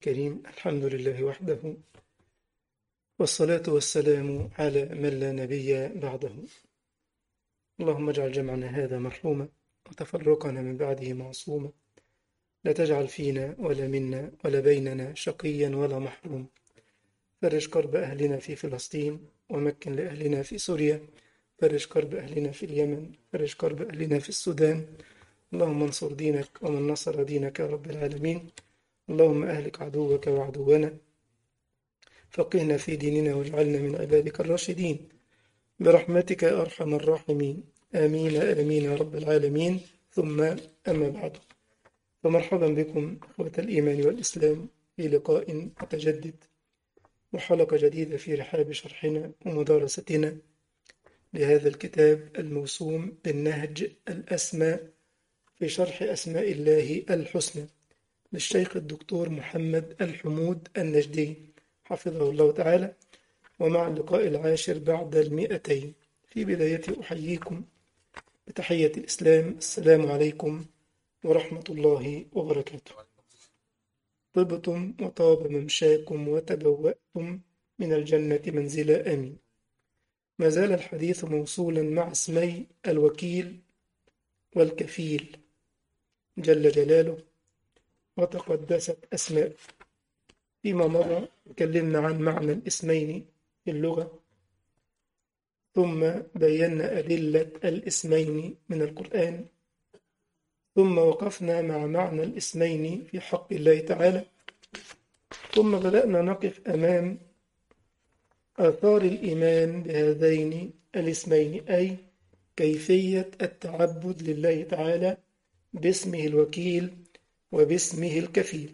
كريم الحمد لله وحده والصلاة والسلام على من لا نبي بعده اللهم اجعل جمعنا هذا مرحوما وتفرقنا من بعده معصوما لا تجعل فينا ولا منا ولا بيننا شقيا ولا محروم فرج كرب أهلنا في فلسطين ومكن لأهلنا في سوريا فرج كرب أهلنا في اليمن فرج كرب أهلنا في السودان اللهم انصر دينك ومن نصر دينك يا رب العالمين اللهم أهلك عدوك وعدونا فقهنا في ديننا واجعلنا من عبادك الراشدين برحمتك يا أرحم الراحمين آمين آمين يا رب العالمين ثم أما بعد فمرحبا بكم أخوة الإيمان والإسلام في لقاء متجدد وحلقة جديدة في رحاب شرحنا ومدارستنا لهذا الكتاب الموسوم بالنهج الأسمى في شرح أسماء الله الحسنى للشيخ الدكتور محمد الحمود النجدي حفظه الله تعالى ومع اللقاء العاشر بعد المئتين في بداية أحييكم بتحية الإسلام السلام عليكم ورحمة الله وبركاته طبتم وطاب ممشاكم وتبوأتم من الجنة منزلا آمين ما زال الحديث موصولا مع اسمي الوكيل والكفيل جل جلاله وتقدست أسماء فيما مضى تكلمنا عن معنى الاسمين في اللغة ثم بينا أدلة الاسمين من القرآن ثم وقفنا مع معنى الاسمين في حق الله تعالى ثم بدأنا نقف أمام آثار الإيمان بهذين الاسمين أي كيفية التعبد لله تعالى باسمه الوكيل وباسمه الكفيل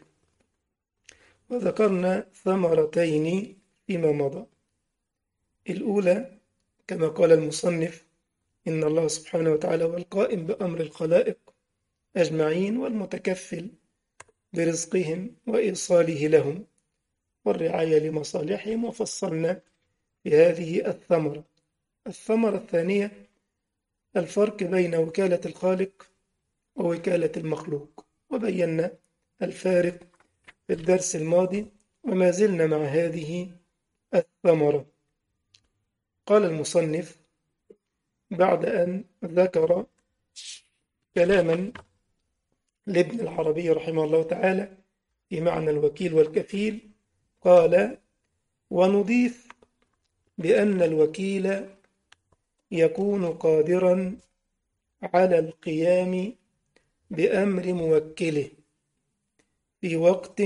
وذكرنا ثمرتين فيما مضى الأولى كما قال المصنف إن الله سبحانه وتعالى هو القائم بأمر الخلائق أجمعين والمتكفل برزقهم وإيصاله لهم والرعاية لمصالحهم وفصلنا في هذه الثمرة الثمرة الثانية الفرق بين وكالة الخالق ووكالة المخلوق وبينا الفارق في الدرس الماضي وما زلنا مع هذه الثمرة قال المصنف بعد أن ذكر كلاما لابن العربي رحمه الله تعالى في معنى الوكيل والكفيل قال ونضيف بأن الوكيل يكون قادرا على القيام بأمر موكله في وقت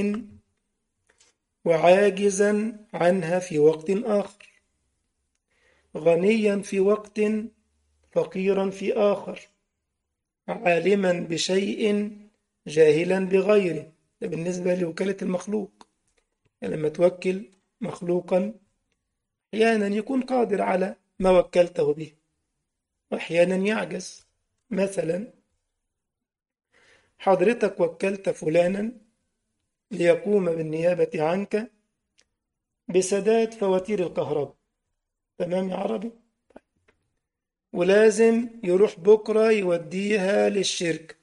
وعاجزا عنها في وقت آخر غنيا في وقت فقيرا في آخر عالما بشيء جاهلا بغيره ده بالنسبة لوكالة المخلوق يعني لما توكل مخلوقا أحيانا يكون قادر على ما وكلته به وأحيانا يعجز مثلا حضرتك وكلت فلانا ليقوم بالنيابة عنك بسداد فواتير الكهرباء تمام يا عربي ولازم يروح بكرة يوديها للشركة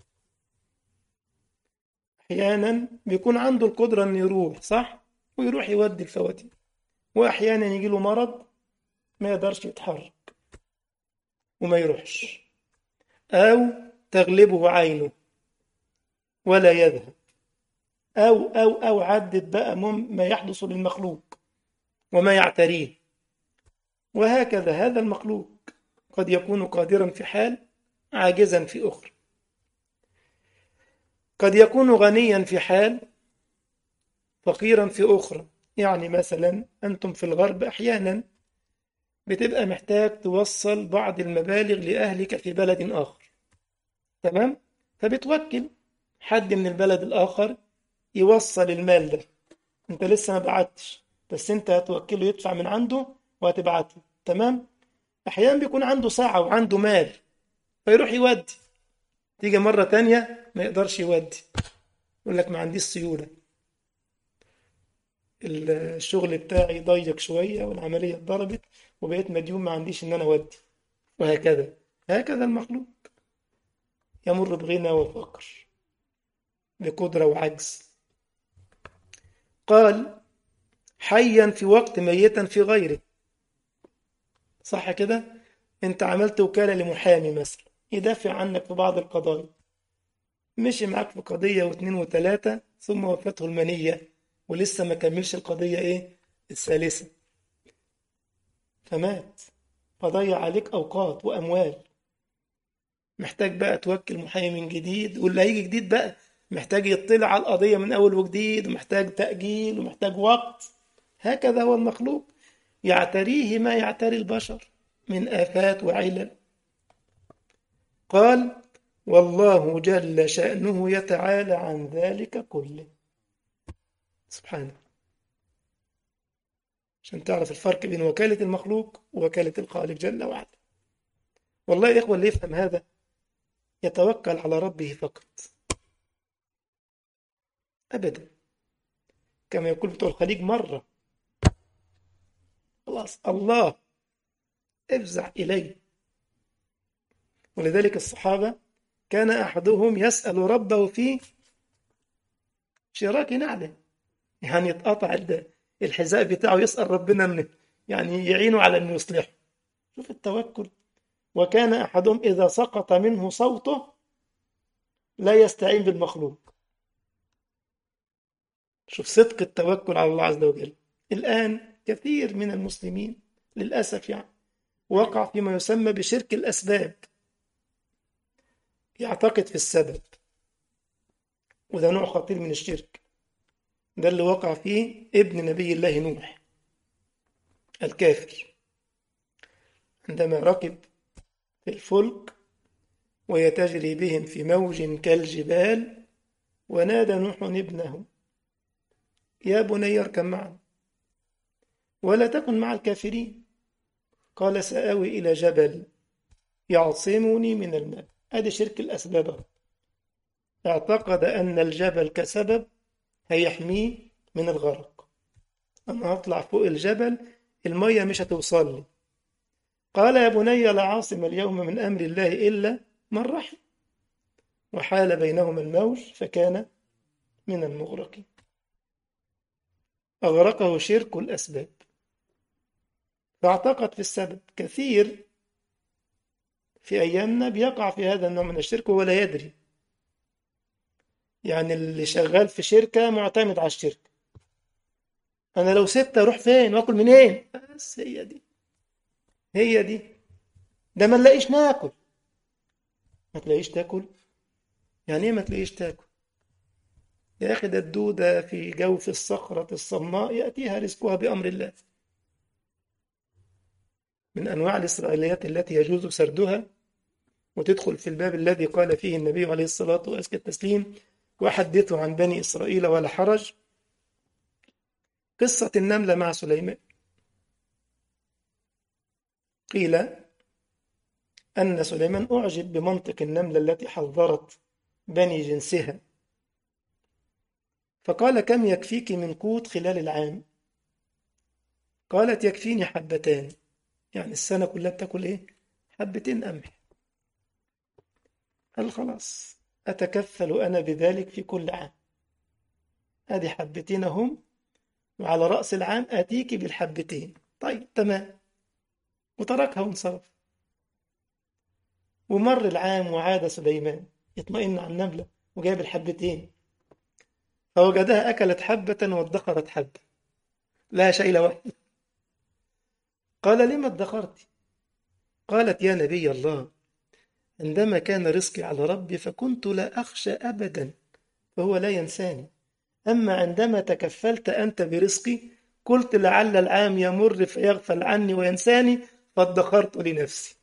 أحيانا بيكون عنده القدرة إنه يروح صح ويروح يودي الفواتير وأحيانا يجي له مرض ما يقدرش يتحرك وما يروحش أو تغلبه عينه ولا يذهب أو أو أو عدت بقى ما يحدث للمخلوق وما يعتريه وهكذا هذا المخلوق قد يكون قادرا في حال عاجزا في أخرى قد يكون غنيا في حال فقيرا في أخرى يعني مثلا أنتم في الغرب أحيانا بتبقى محتاج توصل بعض المبالغ لأهلك في بلد آخر تمام؟ فبتوكل حد من البلد الآخر يوصل المال ده أنت لسه ما بعتش بس أنت هتوكله يدفع من عنده وهتبعته تمام؟ أحيانا بيكون عنده ساعة وعنده مال فيروح يودي تيجي مرة تانية ما يقدرش يودي يقول لك ما عنديش سيولة الشغل بتاعي ضيق شوية والعملية اتضربت وبقيت مديون ما عنديش إن أنا أودي وهكذا هكذا المخلوق يمر بغنى وفقر بقدرة وعجز قال حيا في وقت ميتا في غيره صح كده انت عملت وكالة لمحامي مثلا يدافع عنك في بعض القضايا مشي معاك في قضية واثنين وثلاثة ثم وفاته المنية ولسه ما كملش القضية ايه الثالثة فمات فضيع عليك أوقات وأموال محتاج بقى توكل محامي من جديد واللي هيجي جديد بقى محتاج يطلع على القضية من أول وجديد ومحتاج تأجيل ومحتاج وقت هكذا هو المخلوق يعتريه ما يعتري البشر من آفات وعلل قال والله جل شأنه يتعالى عن ذلك كله سبحانه عشان تعرف الفرق بين وكالة المخلوق ووكالة الخالق جل وعلا والله يا إخوة اللي يفهم هذا يتوكل على ربه فقط أبدا كما يقول بتوع الخليج مرة خلاص الله افزع إليه ولذلك الصحابة كان أحدهم يسأل ربه في شراك نعله يعني يتقطع الحذاء بتاعه يسأل ربنا أنه يعني يعينه على أنه يصلحه شوف التوكل وكان أحدهم إذا سقط منه صوته لا يستعين بالمخلوق شوف صدق التوكل على الله عز وجل الآن كثير من المسلمين للأسف يعني وقع فيما يسمى بشرك الأسباب يعتقد في السبب وده نوع خطير من الشرك ده اللي وقع فيه ابن نبي الله نوح الكافر عندما ركب في الفلك وهي تجري بهم في موج كالجبال ونادى نوح ابنه يا بني اركب معنا ولا تكن مع الكافرين قال سآوي إلى جبل يعصمني من الماء هذه شرك الأسباب اعتقد أن الجبل كسبب هيحميه من الغرق أنا هطلع فوق الجبل المية مش هتوصل لي قال يا بني لا عاصم اليوم من أمر الله إلا من رحم وحال بينهما الموج فكان من المغرقين أغرقه شرك الأسباب فاعتقد في السبب كثير في أيامنا بيقع في هذا النوع من الشرك ولا يدري يعني اللي شغال في شركة معتمد على الشركة أنا لو سبت أروح فين وآكل منين بس هي دي هي دي ده ما نلاقيش ناكل ما تلاقيش تاكل يعني ايه ما تلاقيش تاكل يا أخي ده الدودة في جوف الصخرة الصماء يأتيها رزقها بأمر الله من أنواع الإسرائيليات التي يجوز سردها وتدخل في الباب الذي قال فيه النبي عليه الصلاة وأزكى التسليم وحدثوا عن بني إسرائيل ولا حرج قصة النملة مع سليمان قيل أن سليمان أعجب بمنطق النملة التي حذرت بني جنسها فقال كم يكفيك من قوت خلال العام قالت يكفيني حبتان يعني السنة كلها بتاكل إيه حبتين قمح قال خلاص أتكفل أنا بذلك في كل عام أدي حبتين هم وعلى رأس العام آتيك بالحبتين طيب تمام وتركها وانصرف ومر العام وعاد سليمان يطمئن على النملة وجايب الحبتين فوجدها أكلت حبة وادخرت حبة لا شيء واحد قال لما ادخرت قالت يا نبي الله عندما كان رزقي على ربي فكنت لا أخشى أبدا فهو لا ينساني أما عندما تكفلت أنت برزقي قلت لعل العام يمر فيغفل عني وينساني فادخرت لنفسي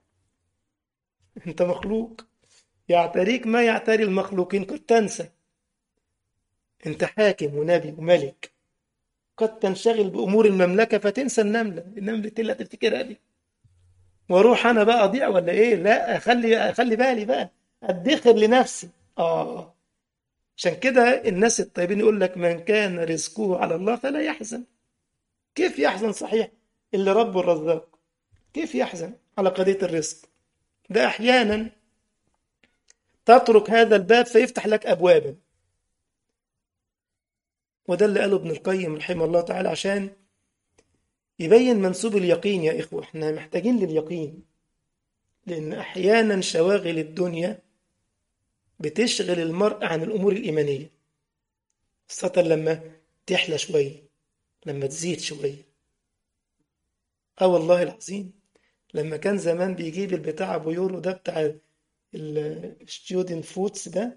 أنت مخلوق يعتريك ما يعتري المخلوقين قد تنسى أنت حاكم ونبي وملك قد تنشغل بأمور المملكة فتنسى النملة النملة اللي تفتكرها دي واروح انا بقى اضيع ولا ايه لا اخلي اخلي بالي بقى ادخر لنفسي اه عشان كده الناس الطيبين يقول لك من كان رزقه على الله فلا يحزن كيف يحزن صحيح اللي ربه الرزاق كيف يحزن على قضية الرزق ده احيانا تترك هذا الباب فيفتح لك ابوابا وده اللي قاله ابن القيم رحمه الله تعالى عشان يبين منسوب اليقين يا إخوة احنا محتاجين لليقين لأن أحيانا شواغل الدنيا بتشغل المرء عن الأمور الإيمانية خاصة لما تحلى شوية لما تزيد شوية اه والله العظيم لما كان زمان بيجيب البتاع ابو يورو ده بتاع الستودنت فودز ده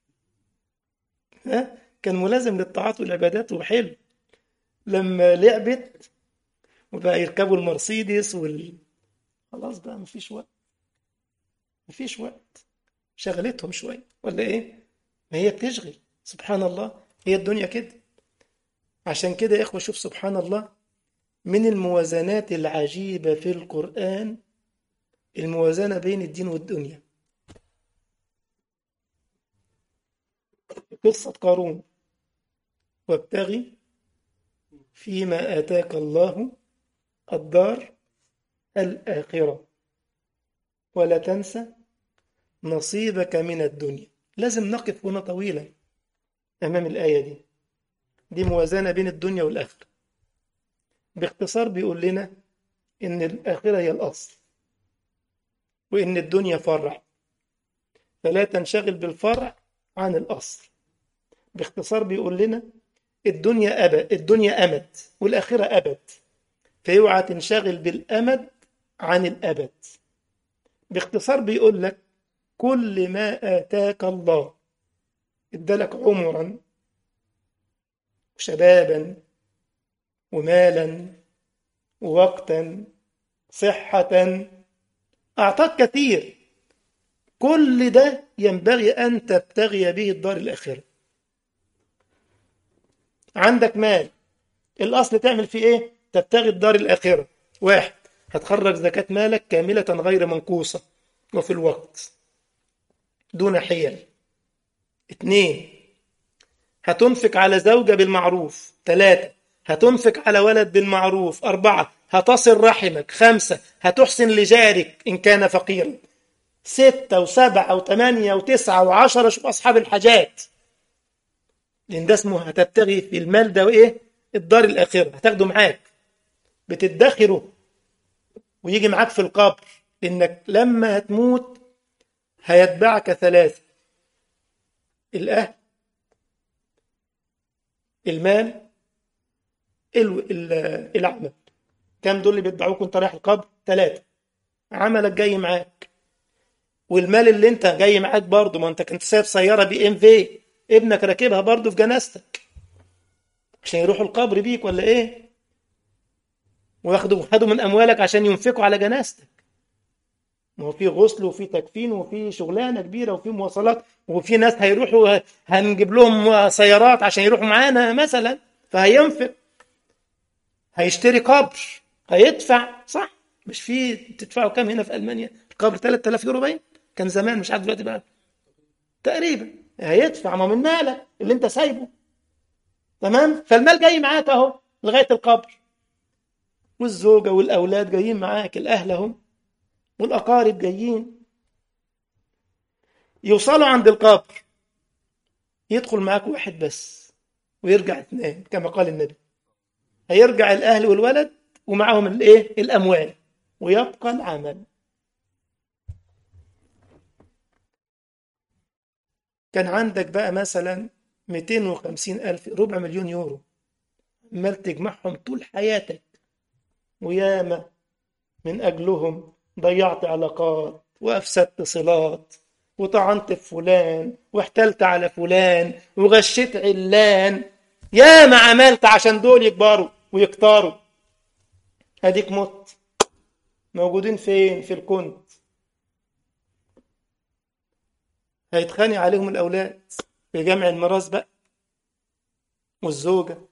ها كان ملازم للطاعات والعبادات وحلو لما لعبت وبقى يركبوا المرسيدس وال خلاص بقى مفيش وقت مفيش وقت شغلتهم شوية ولا ايه ما هي بتشغل سبحان الله هي الدنيا كده عشان كده يا اخوة شوف سبحان الله من الموازنات العجيبة في القرآن الموازنة بين الدين والدنيا قصة قارون وابتغي فيما آتاك الله الدار الآخرة ولا تنسى نصيبك من الدنيا لازم نقف هنا طويلا أمام الآية دي دي موازنة بين الدنيا والآخرة باختصار بيقول لنا إن الآخرة هي الأصل وإن الدنيا فرع فلا تنشغل بالفرع عن الأصل باختصار بيقول لنا الدنيا أبد الدنيا أمد والآخرة أبد فيوعى تنشغل بالأمد عن الأبد باختصار بيقول لك كل ما آتاك الله ادالك عمرا وشبابا ومالا ووقتا صحة أعطاك كثير كل ده ينبغي أن تبتغي به الدار الآخرة عندك مال الأصل تعمل فيه إيه؟ تبتغي الدار الآخرة واحد هتخرج زكاة مالك كاملة غير منقوصة وفي الوقت دون حيل اثنين هتنفق على زوجة بالمعروف ثلاثة هتنفق على ولد بالمعروف أربعة هتصل رحمك خمسة هتحسن لجارك إن كان فقيرا ستة وسبعة وثمانية وتسعة وعشرة شوف أصحاب الحاجات لأن ده اسمه هتبتغي في المال ده وإيه الدار الآخرة هتاخده معاك بتدخره ويجي معاك في القبر لأنك لما هتموت هيتبعك ثلاثة الأهل المال العمل كم دول اللي بيتبعوك وانت رايح القبر ثلاثة عملك جاي معاك والمال اللي انت جاي معاك برضه ما انت كنت سايب سيارة بي ام في ابنك راكبها برضه في جنازتك عشان يروحوا القبر بيك ولا ايه وياخدوا خدوا من اموالك عشان ينفقوا على جنازتك ما هو في غسل وفي تكفين وفي شغلانه كبيره وفي مواصلات وفي ناس هيروحوا هنجيب لهم سيارات عشان يروحوا معانا مثلا فهينفق هيشتري قبر هيدفع صح مش في تدفعوا كام هنا في المانيا القبر 3000 يورو باين كان زمان مش عارف دلوقتي بقى تقريبا هيدفع ما من مالك اللي انت سايبه تمام فالمال جاي معاك اهو لغايه القبر والزوجه والاولاد جايين معاك الاهل اهم والاقارب جايين يوصلوا عند القبر يدخل معاك واحد بس ويرجع اثنين كما قال النبي هيرجع الاهل والولد ومعهم الايه الاموال ويبقى العمل كان عندك بقى مثلا 250 ألف ربع مليون يورو عمال تجمعهم طول حياتك وياما من أجلهم ضيعت علاقات وأفسدت صلات وطعنت في فلان واحتلت على فلان وغشيت علان ياما عملت عشان دول يكبروا ويكتروا اديك مت موجودين فين في الكنت هيتخانق عليهم الاولاد في جمع الميراث بقى والزوجه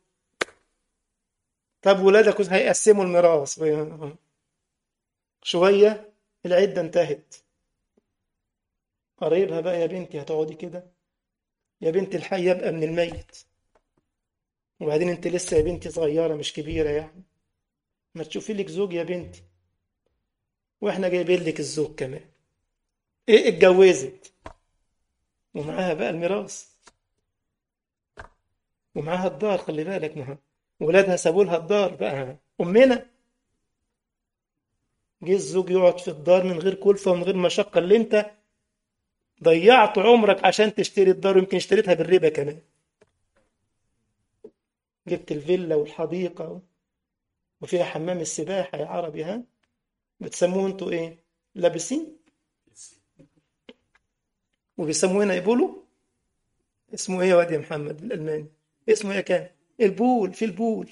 طب ولادك هيقسموا الميراث شويه العده انتهت قريبها بقى يا بنتي هتقعدي كده يا بنتي الحي يبقى من الميت وبعدين انت لسه يا بنتي صغيره مش كبيره يعني ما تشوفي لك زوج يا بنتي واحنا جايبين لك الزوج كمان ايه اتجوزت ومعاها بقى الميراث ومعاها الدار خلي بالك معها ولادها سابوا لها الدار بقى امنا جه الزوج يقعد في الدار من غير كلفه ومن غير مشقه اللي انت ضيعت عمرك عشان تشتري الدار ويمكن اشتريتها بالربا كمان جبت الفيلا والحديقه وفيها حمام السباحه يا عربي ها بتسموه انتوا ايه لابسين وبيسموه هنا يبولو اسمه ايه يا واد يا محمد الالماني اسمه ايه كان البول في البول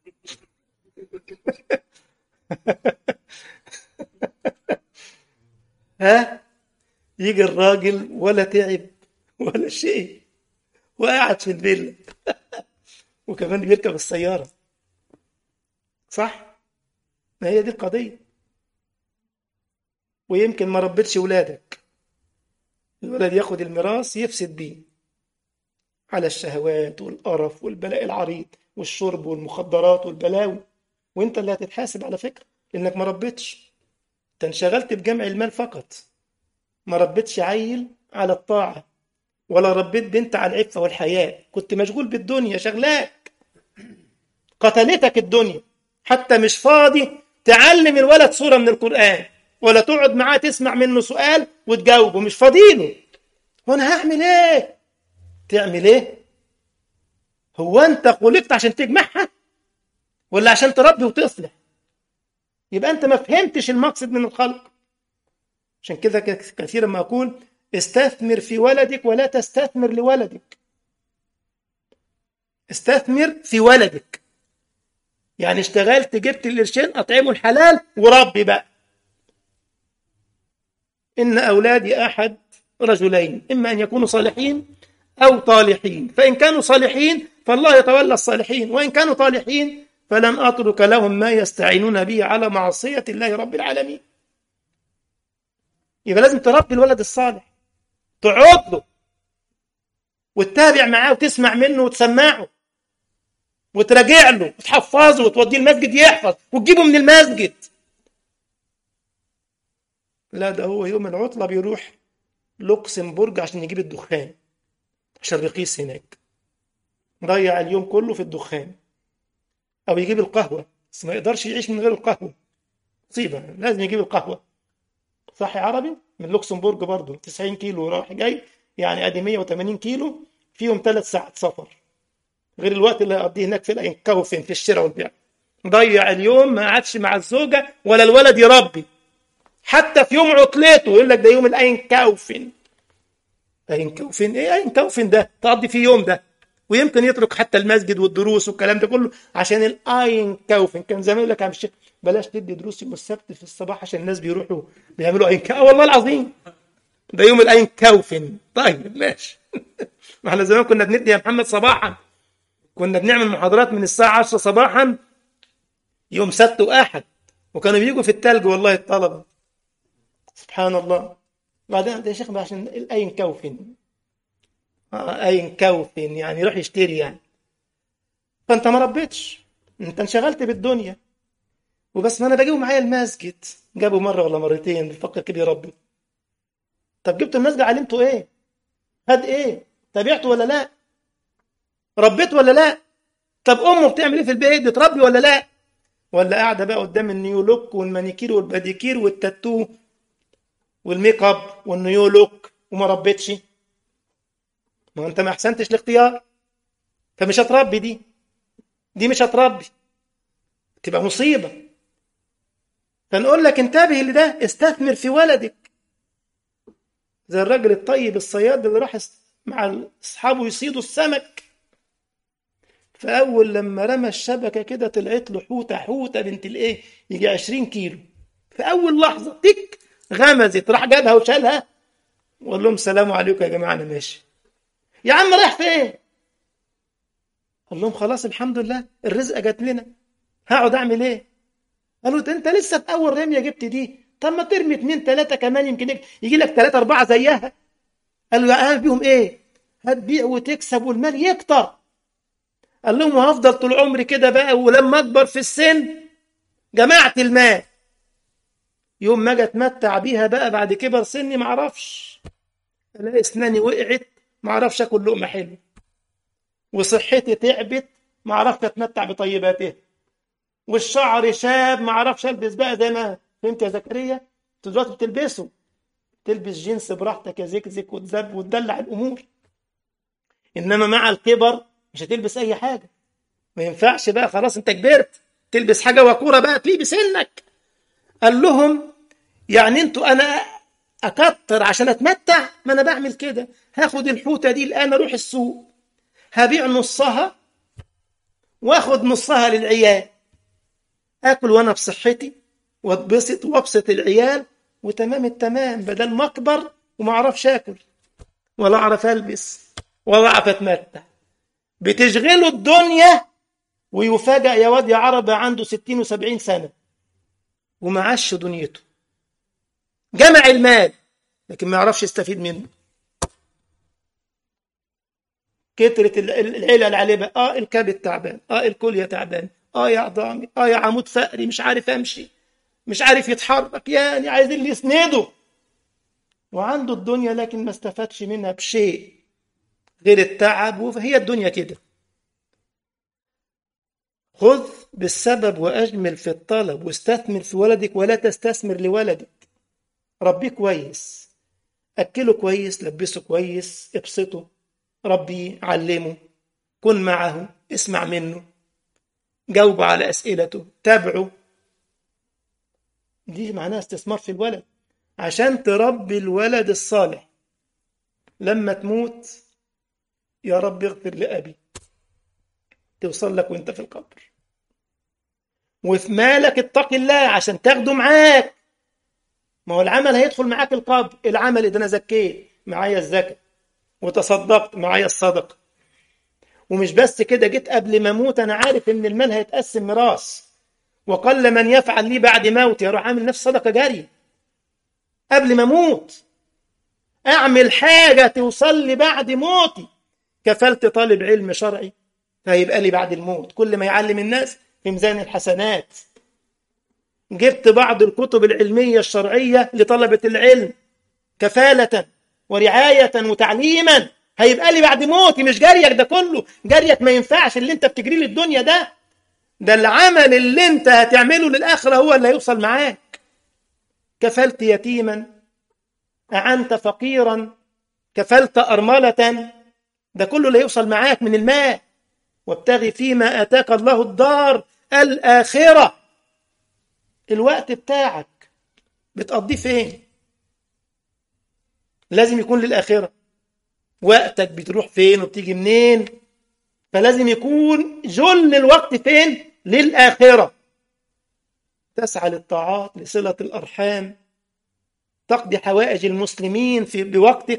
ها يجي الراجل ولا تعب ولا شيء وقاعد في الفيلا وكمان بيركب السيارة صح؟ ما هي دي القضية ويمكن ما ربتش ولادك الولد ياخد الميراث يفسد بيه على الشهوات والقرف والبلاء العريض والشرب والمخدرات والبلاوي وانت اللي هتتحاسب على فكرة لانك ما ربيتش انت انشغلت بجمع المال فقط ما ربيتش عيل على الطاعة ولا ربيت بنت على العفة والحياء كنت مشغول بالدنيا شغلاك قتلتك الدنيا حتى مش فاضي تعلم الولد سورة من القرآن ولا تقعد معاه تسمع منه سؤال وتجاوبه مش فاضيله وانا هعمل ايه تعمل ايه هو انت خلقت عشان تجمعها ولا عشان تربي وتصلح يبقى انت ما فهمتش المقصد من الخلق عشان كده كثيرا ما اقول استثمر في ولدك ولا تستثمر لولدك استثمر في ولدك يعني اشتغلت جبت القرشين اطعمه الحلال وربي بقى ان اولادي احد رجلين اما ان يكونوا صالحين او طالحين فان كانوا صالحين فالله يتولى الصالحين وان كانوا طالحين فلن اترك لهم ما يستعينون به على معصيه الله رب العالمين يبقى لازم تربي الولد الصالح تقعد له وتتابع معاه وتسمع منه وتسمعه وتراجع له وتحفظه وتوديه المسجد يحفظ وتجيبه من المسجد لا ده هو يوم العطلة بيروح لوكسمبورج عشان يجيب الدخان عشان رخيص هناك ضيع اليوم كله في الدخان أو يجيب القهوة بس ما يقدرش يعيش من غير القهوة مصيبة لازم يجيب القهوة صح يا عربي من لوكسمبورج برضه 90 كيلو رايح جاي يعني ادي 180 كيلو فيهم ثلاث ساعات سفر غير الوقت اللي هيقضيه هناك في الانكوفن في الشراء والبيع ضيع اليوم ما قعدش مع الزوجة ولا الولد يربي حتى في يوم عطلته يقول لك ده يوم الاينكوفن اينكوفن ايه اينكوفن ده تقضي فيه يوم ده ويمكن يترك حتى المسجد والدروس والكلام ده كله عشان الاينكوفن كان زمان يقول لك يا عم الشيخ بلاش تدي دروس يوم السبت في الصباح عشان الناس بيروحوا بيعملوا اين كا والله العظيم ده يوم الاين كوفن طيب ماشي ما احنا زمان كنا بندي يا محمد صباحا كنا بنعمل محاضرات من الساعة 10 صباحا يوم سبت واحد وكانوا بيجوا في التلج والله الطلبة سبحان الله بعدين ده يا شيخ عشان الاين كوفن آه اين كوفن يعني يروح يشتري يعني فانت ما ربيتش انت انشغلت بالدنيا وبس ما انا بجيبه معايا المسجد جابه مره ولا مرتين بيفكر كده يربي طب جبته المسجد علمته ايه خد ايه تابعته ولا لا ربيته ولا لا طب امه بتعمل ايه في البيت بتربي ولا لا ولا قاعده بقى قدام النيو لوك والمانيكير والباديكير والتاتو والميك اب والنيو لوك وما ربيتش ما انت ما احسنتش الاختيار فمش هتربي دي دي مش هتربي تبقى مصيبه فنقول لك انتبه لده استثمر في ولدك زي الراجل الطيب الصياد اللي راح مع اصحابه يصيدوا السمك فاول لما رمى الشبكه كده طلعت له حوته حوته بنت الايه يجي 20 كيلو في اول لحظه تك غمزت راح جابها وشالها وقال لهم سلام عليكم يا جماعه انا ماشي يا عم رايح فين قال لهم خلاص الحمد لله الرزقه جات لنا هقعد اعمل ايه قالوا ده انت لسه في اول رميه جبت دي طب ما ترمي اثنين ثلاثه كمان يمكن يجي لك ثلاثه اربعه زيها قالوا يا اعمل بيهم ايه هتبيع وتكسب والمال يكتر قال لهم وهفضل طول عمري كده بقى ولما اكبر في السن جمعت المال يوم ما اجي اتمتع بيها بقى بعد كبر سني ما اعرفش الاقي اسناني وقعت ما اعرفش اكل لقمه حلوه وصحتي تعبت ما اعرفش اتمتع بطيباته والشعر شاب ما اعرفش البس بقى زي ما فهمت يا زكريا انتوا دلوقتي بتلبسوا تلبس جينز براحتك يا زكزك وتزب وتدلع الامور انما مع الكبر مش هتلبس اي حاجه ما ينفعش بقى خلاص انت كبرت تلبس حاجه وكوره بقى تليق بسنك قال لهم يعني انتوا انا اكتر عشان اتمتع ما انا بعمل كده هاخد الحوته دي الان اروح السوق هبيع نصها واخد نصها للعيال اكل وانا بصحتي واتبسط وابسط العيال وتمام التمام بدل ما اكبر وما اعرفش اكل ولا اعرف البس ولا اعرف اتمتع بتشغله الدنيا ويفاجأ يا واد يا عرب عنده ستين وسبعين سنة ومعاش دنيته جمع المال لكن ما يعرفش يستفيد منه كترة العلل عليه بقى اه الكبد تعبان اه الكلية تعبان اه يا عظامي اه يا عمود فقري مش عارف امشي مش عارف يتحرك يعني عايز اللي يسنده وعنده الدنيا لكن ما استفادش منها بشيء غير التعب وهي الدنيا كده خذ بالسبب واجمل في الطلب واستثمر في ولدك ولا تستثمر لولدك ربيه كويس اكله كويس لبسه كويس ابسطه ربيه علمه كن معه اسمع منه جاوب على اسئلته تابعه دي معناها استثمار في الولد عشان تربي الولد الصالح لما تموت يا رب اغفر لأبي توصل لك وانت في القبر وفي مالك اتق الله عشان تاخده معاك ما هو العمل هيدخل معاك القبر العمل اذا انا زكيت معايا الزكاه وتصدقت معايا الصدقه ومش بس كده جيت قبل ما اموت انا عارف ان المال هيتقسم ميراث وقل من يفعل لي بعد موتي اروح اعمل نفس صدقه جاريه قبل ما اموت اعمل حاجه توصل لي بعد موتي كفلت طالب علم شرعي فهيبقى لي بعد الموت كل ما يعلم الناس في ميزان الحسنات جبت بعض الكتب العلميه الشرعيه لطلبه العلم كفاله ورعايه وتعليما هيبقى لي بعد موتي مش جاريك ده كله جاريك ما ينفعش اللي انت بتجري لي الدنيا ده ده العمل اللي انت هتعمله للآخرة هو اللي هيوصل معاك كفلت يتيما أعنت فقيرا كفلت أرملة ده كله اللي هيوصل معاك من المال وابتغي فيما آتاك الله الدار الآخرة الوقت بتاعك بتقضيه فين لازم يكون للآخرة وقتك بتروح فين وبتيجي منين فلازم يكون جل الوقت فين للآخرة تسعى للطاعات لصلة الأرحام تقضي حوائج المسلمين في بوقتك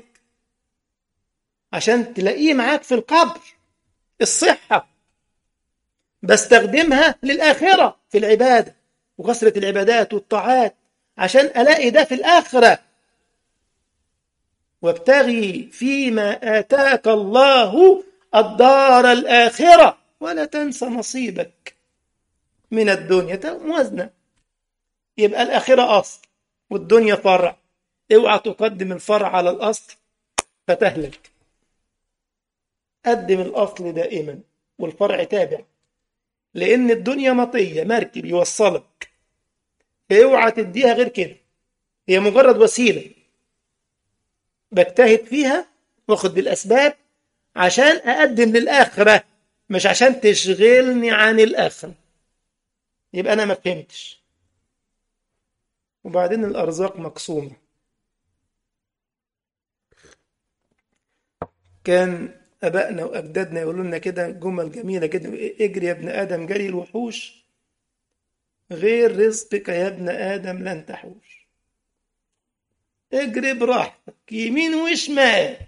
عشان تلاقيه معاك في القبر الصحة بستخدمها للآخرة في العبادة وكثرة العبادات والطاعات عشان ألاقي ده في الآخرة وابتغي فيما آتاك الله الدار الآخرة ولا تنسى نصيبك من الدنيا موازنة يبقى الآخرة أصل والدنيا فرع اوعى تقدم الفرع على الأصل فتهلك قدم الأصل دائما والفرع تابع لأن الدنيا مطية مركب يوصلك اوعى تديها غير كده هي مجرد وسيلة بجتهد فيها واخد بالأسباب عشان أقدم للآخرة مش عشان تشغلني عن الآخرة يبقى أنا ما فهمتش وبعدين الأرزاق مقسومة كان أبائنا وأجدادنا يقولوا لنا كده جمل جميلة كده اجري يا ابن آدم جري الوحوش غير رزقك يا ابن آدم لن تحوش اجري براحتك يمين وشمال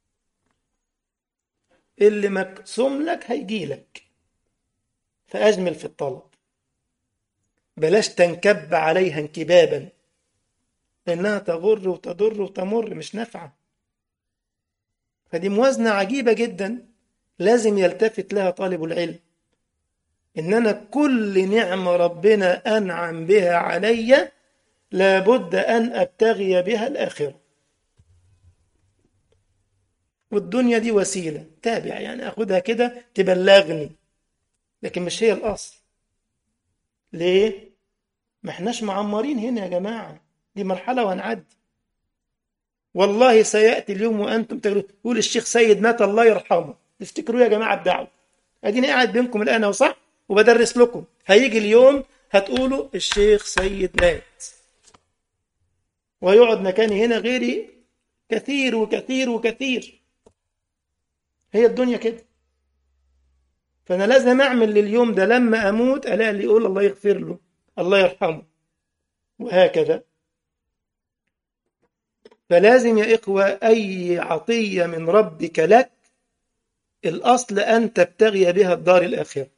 اللي مقسوم لك هيجي لك فأجمل في الطلب بلاش تنكب عليها انكبابا لأنها تغر وتضر وتمر مش نافعة فدي موازنة عجيبة جدا لازم يلتفت لها طالب العلم إن أنا كل نعمة ربنا أنعم بها علي لابد أن أبتغي بها الآخرة والدنيا دي وسيلة تابع يعني أخدها كده تبلغني لكن مش هي الأصل ليه؟ ما احناش معمرين هنا يا جماعة دي مرحلة وهنعدي والله سيأتي اليوم وأنتم تقولون يقول الشيخ سيد مات الله يرحمه تفتكروا يا جماعة الدعوة أديني قاعد بينكم الآن أهو صح وبدرس لكم هيجي اليوم هتقولوا الشيخ سيد مات ويقعد مكاني هنا غيري كثير وكثير وكثير هي الدنيا كده فأنا لازم أعمل لليوم ده لما أموت ألاقي اللي يقول الله يغفر له الله يرحمه وهكذا فلازم يا إخوة أي عطية من ربك لك الأصل أن تبتغي بها الدار الآخرة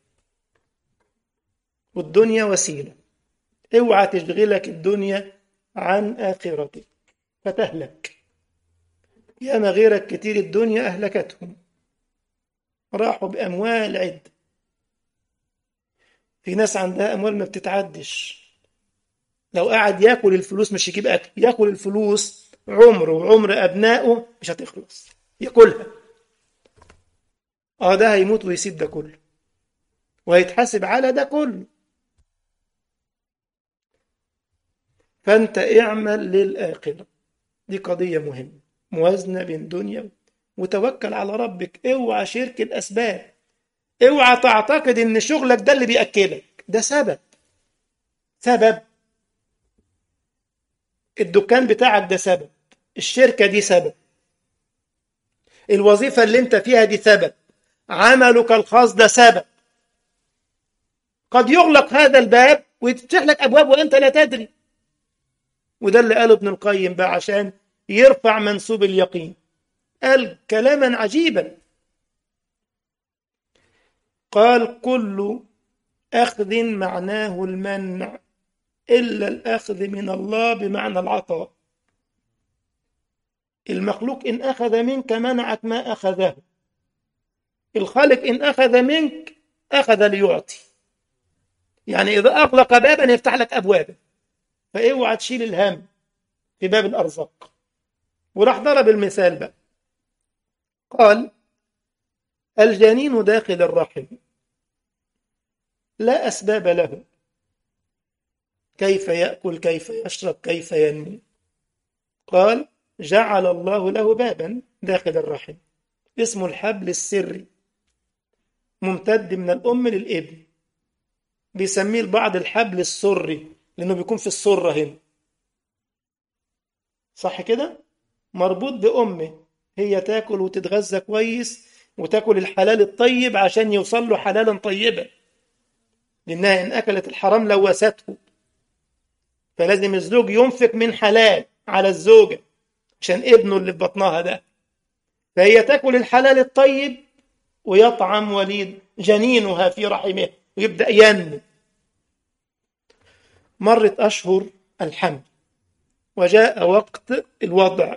والدنيا وسيلة اوعى تشغلك الدنيا عن آخرتك فتهلك ياما غيرك كتير الدنيا أهلكتهم راحوا بأموال عد في ناس عندها أموال ما بتتعدش لو قعد ياكل الفلوس مش يجيب أكل ياكل الفلوس عمره وعمر أبنائه مش هتخلص ياكلها اه ده هيموت ويسيب ده كله وهيتحاسب على ده كله فأنت اعمل للآخرة دي قضية مهمة موازنة بين دنيا وتوكل على ربك اوعى شرك الأسباب اوعى تعتقد ان شغلك ده اللي بيأكلك ده سبب سبب الدكان بتاعك ده سبب الشركة دي سبب الوظيفة اللي انت فيها دي سبب عملك الخاص ده سبب قد يغلق هذا الباب ويتفتح لك أبواب وأنت لا تدري وده اللي قاله ابن القيم بقى عشان يرفع منسوب اليقين قال كلاما عجيبا قال كل أخذ معناه المنع إلا الأخذ من الله بمعنى العطاء المخلوق إن أخذ منك منعك ما أخذه الخالق إن أخذ منك أخذ ليعطي يعني إذا أغلق بابا يفتح لك أبوابا فاوعى تشيل الهم في باب الأرزاق وراح ضرب المثال بقى قال الجنين داخل الرحم لا أسباب له كيف يأكل كيف يشرب كيف ينمو قال جعل الله له بابا داخل الرحم اسمه الحبل السري ممتد من الأم للابن بيسميه البعض الحبل السري لأنه بيكون في السرة هنا صح كده؟ مربوط بأمه هي تاكل وتتغذى كويس وتاكل الحلال الطيب عشان يوصل له حلالا طيبا لأنها إن أكلت الحرام لوثته فلازم الزوج ينفق من حلال على الزوجة عشان ابنه اللي في بطنها ده فهي تاكل الحلال الطيب ويطعم وليد جنينها في رحمه ويبدأ ينمو مرت أشهر الحمل وجاء وقت الوضع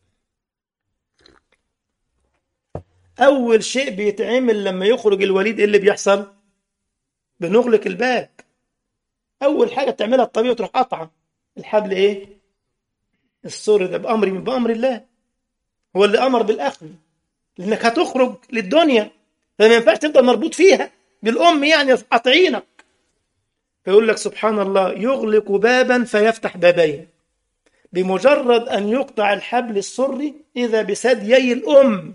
أول شيء بيتعمل لما يخرج الوليد إيه اللي بيحصل بنغلق الباب أول حاجة تعملها الطبيعة تروح قطعة الحبل إيه السر ده بأمر من بأمر الله هو اللي أمر بالأخذ لأنك هتخرج للدنيا فما ينفعش تفضل مربوط فيها بالأم يعني قاطعينك فيقول لك سبحان الله يغلق بابا فيفتح بابين بمجرد أن يقطع الحبل السري إذا بثديي الأم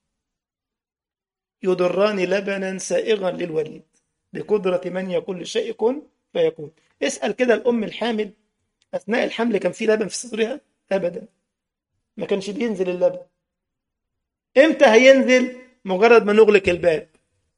يضران لبنا سائغا للوليد بقدرة من يقول للشيء كن فيكون اسأل كده الأم الحامل أثناء الحمل كان في لبن في صدرها أبدا ما كانش بينزل اللبن امتى هينزل مجرد ما نغلق الباب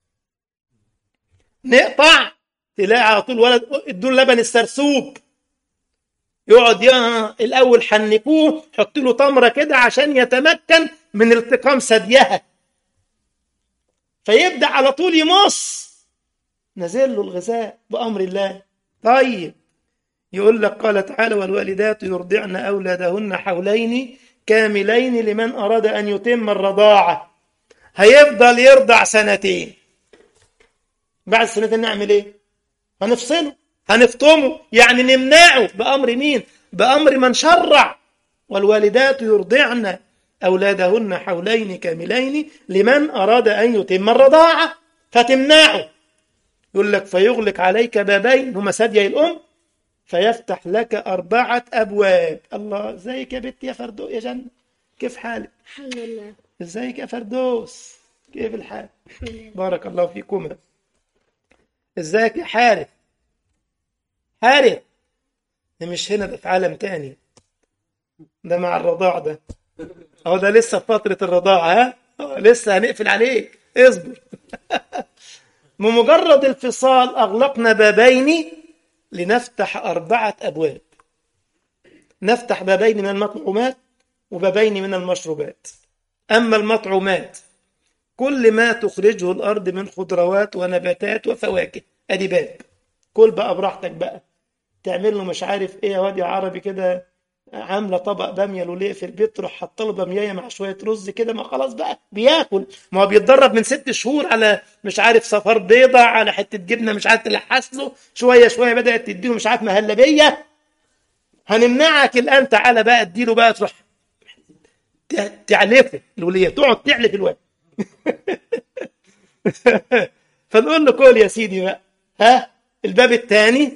نقطع تلاقي على طول ولد ادوا لبن السرسوب يقعد يا الاول حنكوه حط له تمره كده عشان يتمكن من التقام ثديها فيبدا على طول يمص نزل له الغذاء بامر الله طيب يقول لك قال تعالى والوالدات يرضعن اولادهن حولين كاملين لمن اراد ان يتم الرضاعه هيفضل يرضع سنتين بعد سنتين نعمل ايه هنفصله هنفطمه يعني نمنعه بأمر مين بأمر من شرع والوالدات يرضعن أولادهن حولين كاملين لمن أراد أن يتم الرضاعة فتمنعه يقول لك فيغلق عليك بابين هما ثديي الأم فيفتح لك أربعة أبواب الله ازيك يا بنت يا فردوس يا جنة كيف حالك الحمد لله ازيك يا فردوس كيف الحال الحمد لله بارك الله فيكما ازيك يا حارث حارث ده مش هنا ده في عالم تاني ده مع الرضاع ده اهو ده لسه في فترة الرضاعة ها آه، لسه هنقفل عليك اصبر بمجرد الفصال أغلقنا بابين لنفتح أربعة أبواب نفتح بابين من المطعومات وبابين من المشروبات أما المطعومات كل ما تخرجه الأرض من خضروات ونباتات وفواكه أدي باب كل بقى براحتك بقى تعمل له مش عارف إيه يا واد يا عربي كده عامله طبق باميه لوليه في البيت تروح حاطه له باميه مع شويه رز كده ما خلاص بقى بياكل ما هو بيتدرب من ست شهور على مش عارف صفار بيضه على حته جبنه مش عارف تلحس له شويه شويه بدات تديله مش عارف مهلبيه هنمنعك الان تعالى بقى اديله بقى تروح ت- تعلفه الوليه تقعد تعلف الواد فنقول له كل يا سيدي بقى ها الباب الثاني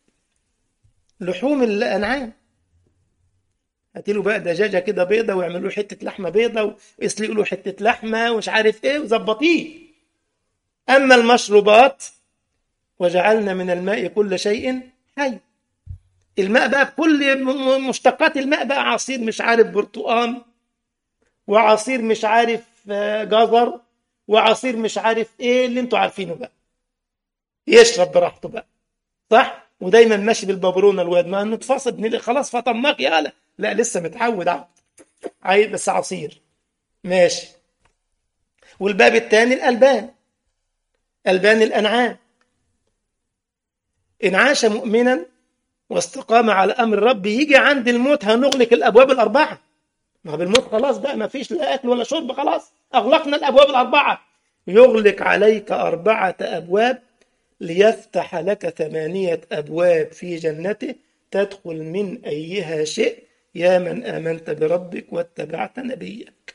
لحوم الانعام هاتي له بقى دجاجه كده بيضه واعملوا له حته لحمه بيضه واسلقوا له حته لحمه ومش عارف ايه وظبطيه اما المشروبات وجعلنا من الماء كل شيء حي الماء بقى بكل م- م- مشتقات الماء بقى عصير مش عارف برتقال وعصير مش عارف آه، جزر وعصير مش عارف ايه اللي انتوا عارفينه بقى يشرب براحته بقى صح ودايما ماشي بالببرونه الواد ما انه اتفصل ابن خلاص فطماك يا لا لا لسه متعود عبد عايز بس عصير ماشي والباب الثاني الالبان البان الانعام ان عاش مؤمنا واستقام على امر ربه يجي عند الموت هنغلق الابواب الاربعه ما هو بالموت خلاص بقى ما فيش لا اكل ولا شرب خلاص اغلقنا الابواب الاربعه يغلق عليك اربعه ابواب ليفتح لك ثمانيه ابواب في جنته تدخل من ايها شئت يا من امنت بربك واتبعت نبيك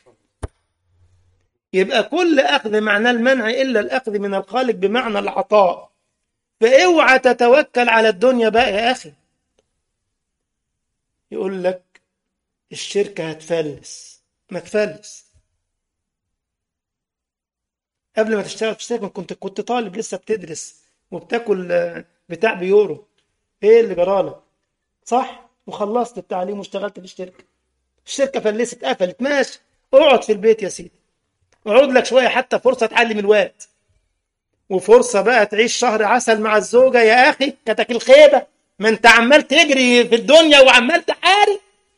يبقى كل اخذ معنى المنع الا الاخذ من الخالق بمعنى العطاء فاوعى تتوكل على الدنيا بقى يا اخي يقول لك الشركة هتفلس ما تفلس قبل ما تشتغل في الشركة كنت كنت طالب لسه بتدرس وبتاكل آه، بتاع بيورو ايه اللي جرالك صح وخلصت التعليم واشتغلت في الشركة الشركة فلست قفلت ماشي اقعد في البيت يا سيدي اقعد لك شوية حتى فرصة تعلم الواد وفرصة بقى تعيش شهر عسل مع الزوجة يا أخي كتك الخيبة ما أنت عمال تجري في الدنيا وعمال تحارب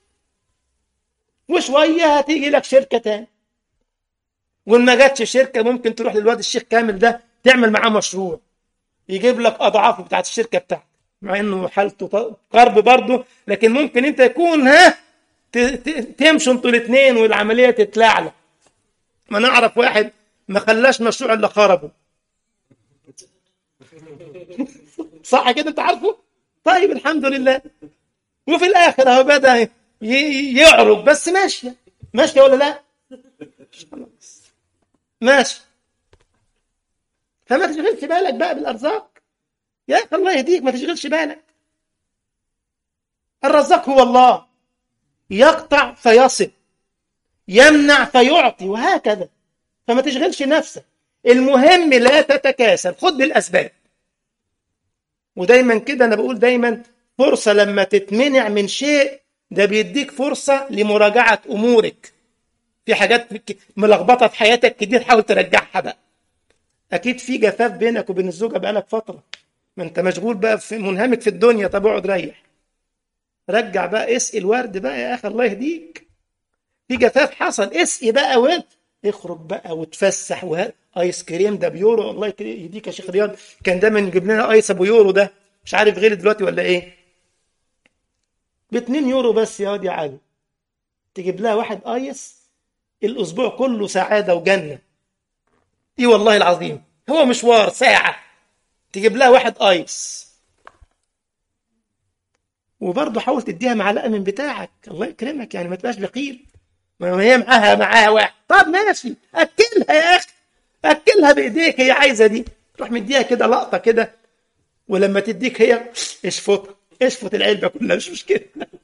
وشوية هتيجي لك شركة تاني وإن ما جاتش شركة ممكن تروح للواد الشيخ كامل ده تعمل معاه مشروع يجيب لك أضعافه بتاعت الشركة بتاعتك مع إنه حالته ط- قرب برضه لكن ممكن أنت يكون ها ت- ت- تمشوا انتوا الاثنين والعملية تتلعلع ما نعرف واحد ما خلاش مشروع إلا خربه صح كده انت عارفه طيب الحمد لله وفي الاخر اهو بدا ي- يعرج بس ماشيه ماشيه ولا لا خلاص. ماشي فما تشغلش بالك بقى بالارزاق يا اخي الله يهديك ما تشغلش بالك الرزاق هو الله يقطع فيصل يمنع فيعطي وهكذا فما تشغلش نفسك المهم لا تتكاسل خد بالاسباب ودايما كده انا بقول دايما فرصه لما تتمنع من شيء ده بيديك فرصه لمراجعه امورك في حاجات ك- ملخبطه في حياتك كتير حاول ترجعها بقى اكيد في جفاف بينك وبين الزوجه بقالك فتره ما انت مشغول بقى في منهمك في الدنيا طب اقعد ريح رجع بقى اسقي الورد بقى يا اخي الله يهديك في جفاف حصل اسقي بقى وانت اخرج بقى وتفسح وه... ايس كريم ده بيورو الله يكر- يهديك يا شيخ رياض كان دايما يجيب لنا ايس ابو يورو ده مش عارف غير دلوقتي ولا ايه ب 2 يورو بس يا واد يا علي تجيب لها واحد ايس الاسبوع كله سعاده وجنه اي والله العظيم هو مشوار ساعه تجيب لها واحد ايس وبرضه حاول تديها معلقه من بتاعك الله يكرمك يعني ما تبقاش بخيل ما هي معاها معاها واحد طب ماشي اكلها يا اخي اكلها بايديك هي عايزه دي تروح مديها كده لقطه كده ولما تديك هي اشفطها اشفط العلبه كلها مش مشكله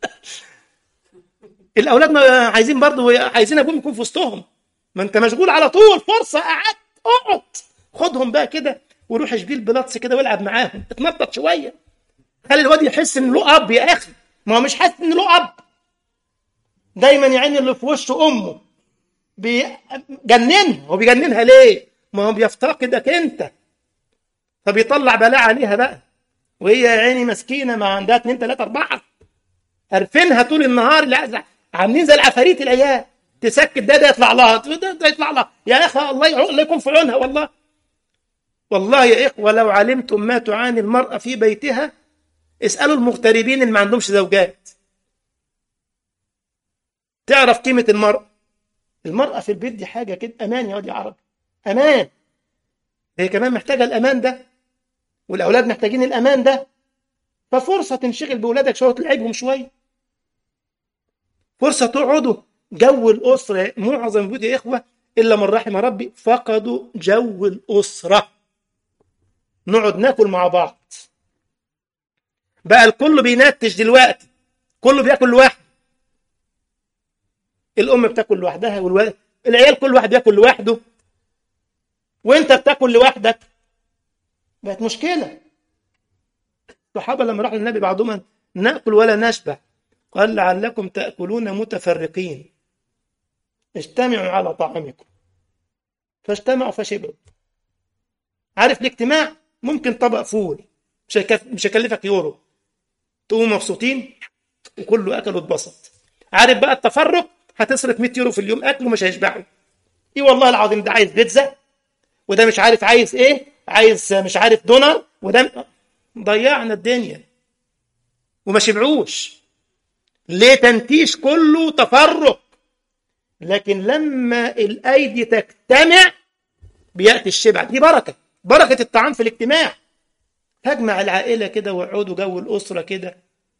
الاولاد ما عايزين برضه عايزين ابوهم يكون في وسطهم ما انت مشغول على طول فرصه قعدت اقعد خدهم بقى كده وروح اشبيل بلطس كده والعب معاهم اتنطط شويه خلي الواد يحس ان له اب يا اخي ما هو مش حاسس ان له اب دايما يا عيني اللي في وشه امه بيجننها هو بيجننها ليه؟ ما هو بيفتقدك انت فبيطلع بلاء عليها بقى وهي يا عيني مسكينه ما عندها اتنين تلاته اربعه عارفينها طول النهار لا عاملين زي العفاريت العيال تسكت ده ده يطلع لها ده, ده يطلع لها يا اخي الله الله يكون في عونها والله والله يا اخوه لو علمتم ما تعاني المراه في بيتها اسالوا المغتربين اللي ما عندهمش زوجات تعرف قيمه المراه المراه في البيت دي حاجه كده امان يا واد يا عربي امان هي كمان محتاجه الامان ده والاولاد محتاجين الامان ده ففرصه تنشغل باولادك شويه تلعبهم شويه فرصه تقعدوا جو الاسره معظم البيوت يا اخوه الا من رحم ربي فقدوا جو الاسره نقعد ناكل مع بعض بقى الكل بينتج دلوقتي كله بياكل لوحده الام بتاكل لوحدها والولد العيال كل واحد بياكل لوحده وانت بتاكل لوحدك بقت مشكله الصحابه لما راحوا للنبي بعضهم ناكل ولا نشبع قال لعلكم تاكلون متفرقين اجتمعوا على طعامكم فاجتمعوا فشبعوا عارف الاجتماع ممكن طبق فول مش مش هيكلفك يورو تقوموا مبسوطين وكله اكل واتبسط عارف بقى التفرق هتصرف 100 يورو في اليوم اكل ومش هيشبعوا ايه والله العظيم ده عايز بيتزا وده مش عارف عايز ايه عايز مش عارف دونر وده ضيعنا الدنيا وما شبعوش ليه تنتيش كله تفرق لكن لما الايدي تجتمع بياتي الشبع دي بركه بركه الطعام في الاجتماع تجمع العائله كده واقعدوا جو الاسره كده